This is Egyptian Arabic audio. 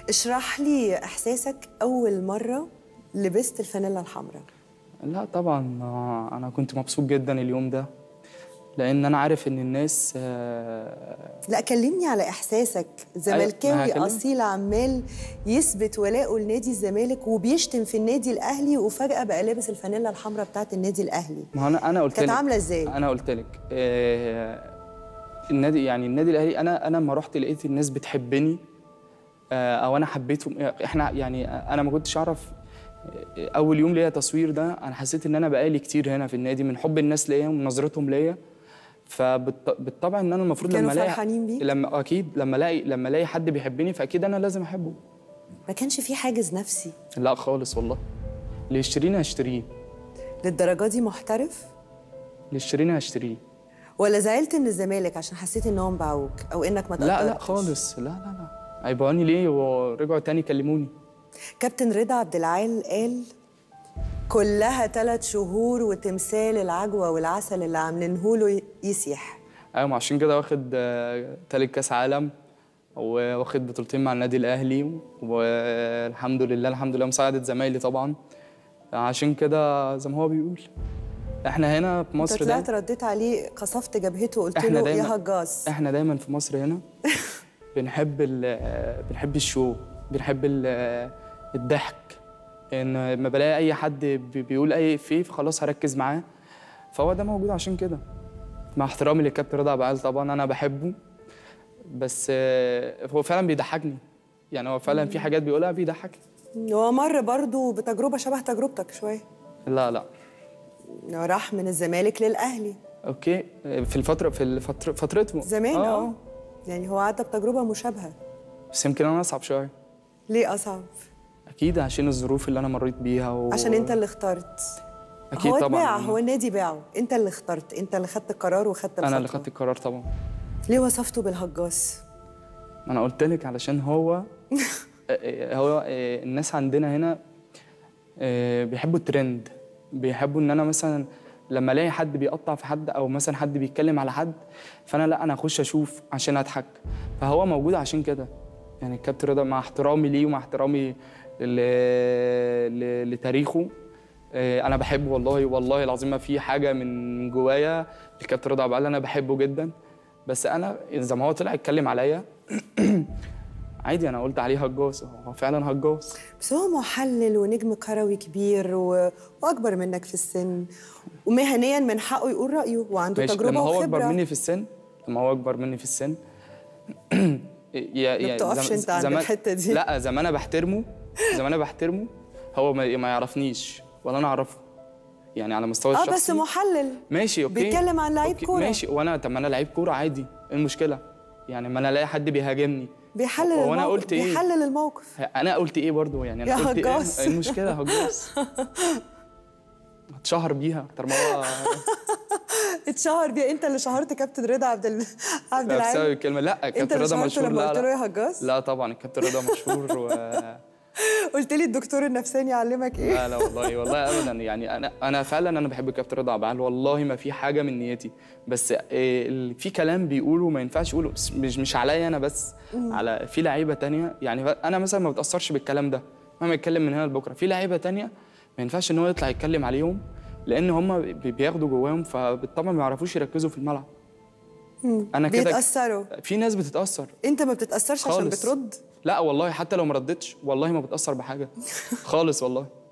اشرح لي احساسك اول مره لبست الفانيلا الحمراء لا طبعا آه، انا كنت مبسوط جدا اليوم ده لان انا عارف ان الناس آه، لا كلمني على احساسك ما زملكاوي هكلمك. اصيل عمال يثبت ولاءه لنادي الزمالك وبيشتم في النادي الاهلي وفجاه بقى لابس الفانيلا الحمراء بتاعت النادي الاهلي ما هو انا انا قلت كانت لك عامله ازاي انا قلت لك آه، النادي يعني النادي الاهلي انا انا لما رحت لقيت الناس بتحبني آه، او انا حبيتهم احنا يعني انا ما كنتش اعرف آه، اول يوم ليا تصوير ده انا حسيت ان انا بقالي كتير هنا في النادي من حب الناس ليا ومن نظرتهم ليا فبالطبع ان انا المفروض كانوا لما الاقي فرحانين بيك؟ لما اكيد لما الاقي لما الاقي حد بيحبني فاكيد انا لازم احبه ما كانش في حاجز نفسي لا خالص والله اللي يشتريني هشتريه للدرجه دي محترف اللي يشتريني هشتريه ولا زعلت من الزمالك عشان حسيت انهم باعوك او انك ما لا لا تقدرتش؟ خالص لا لا لا هيبقوني ليه ورجعوا تاني كلموني كابتن رضا عبد العال قال كلها ثلاث شهور وتمثال العجوه والعسل اللي عاملينه له يسيح ايوه ما عشان كده واخد آه، تالت كاس عالم واخد بطولتين مع النادي الاهلي والحمد لله الحمد لله مساعدة زمايلي طبعا عشان كده زي ما هو بيقول احنا هنا في انت مصر طلعت دايما رديت عليه قصفت جبهته وقلت احنا له دايما يا هجاص احنا دايما في مصر هنا بنحب ال بنحب الشو بنحب ال- الضحك ان لما بلاقي اي حد بي- بيقول اي افيه فخلاص هركز معاه فهو ده موجود عشان كده مع احترامي للكابتن رضا عبد العال طبعا انا بحبه بس آه، هو فعلا بيضحكني يعني هو فعلا في حاجات بيقولها بيضحكني هو مر برضه بتجربه شبه تجربتك شويه لا لا راح من الزمالك للاهلي اوكي في الفتره في الفتره فترته زمان اه يعني هو عدى بتجربه مشابهه بس يمكن انا اصعب شويه ليه اصعب اكيد عشان الظروف اللي انا مريت بيها و... عشان انت اللي اخترت اكيد هو طبعا اتباع هو النادي باعه انت اللي اخترت انت اللي خدت القرار وخدت انا اللي الخطوة. خدت القرار طبعا ليه وصفته بالهجاص ما انا قلت لك علشان هو آه، هو آه، الناس عندنا هنا آه، بيحبوا الترند بيحبوا ان انا مثلا لما الاقي حد بيقطع في حد او مثلا حد بيتكلم على حد فانا لا انا اخش اشوف عشان اضحك فهو موجود عشان كده يعني الكابتن رضا مع احترامي ليه ومع احترامي ل... ل... لتاريخه آه، انا بحبه والله والله العظيم ما في حاجه من جوايا الكابتن رضا عبد العال انا بحبه جدا بس انا زي ما هو طلع يتكلم عليا عادي انا قلت عليه هجاص هو فعلا هجاص بس هو محلل ونجم كروي كبير و... واكبر منك في السن ومهنيا من حقه يقول رايه وعنده ماشي تجربه لما هو وخبره اكبر مني في السن لما هو اكبر مني في السن يا ما بتقفش انت عند الحتة دي. لا زي ما انا بحترمه زي ما انا بحترمه هو ما, ما يعرفنيش ولا انا اعرفه يعني على مستوى اه الشخصي بس محلل ماشي اوكي بيتكلم عن لعيب أوكي، كورة. ماشي وانا طب ما انا لعيب كوره عادي ايه المشكله يعني ما انا الاقي حد بيهاجمني بيحلل هو الموقف انا قلت ايه بيحلل الموقف انا قلت ايه برضو يعني انا يا قلت هجاص. ايه إيه المشكله هجاص اتشهر بيها اكتر ما هو اتشهر بيه انت اللي شهرت كابتن رضا عبد ال... عبد لا، بسبب العال الكلمه لا انت الكابتن اللي رضا شهرته مشهور لما لا قلت له لا يا هجاص لا طبعا الكابتن رضا مشهور و... قلت لي الدكتور النفساني يعلمك ايه لا لا والله والله ابدا يعني انا انا فعلا انا بحب الكابتن رضا عبد العال والله ما في حاجه من نيتي بس إيه ال- في كلام بيقوله ما ينفعش يقوله بس مش مش عليا انا بس على في لعيبه تانية يعني انا مثلا ما بتاثرش بالكلام ده مهما يتكلم من هنا لبكره في لعيبه تانية ما ينفعش ان هو يطلع يتكلم عليهم لان هم بي- بياخدوا جواهم فبالطبع ما يعرفوش يركزوا في الملعب انا كده بيتاثروا في ناس بتتاثر انت ما بتتاثرش عشان خالص. بترد لا والله حتى لو ما ردتش والله ما بتاثر بحاجه خالص والله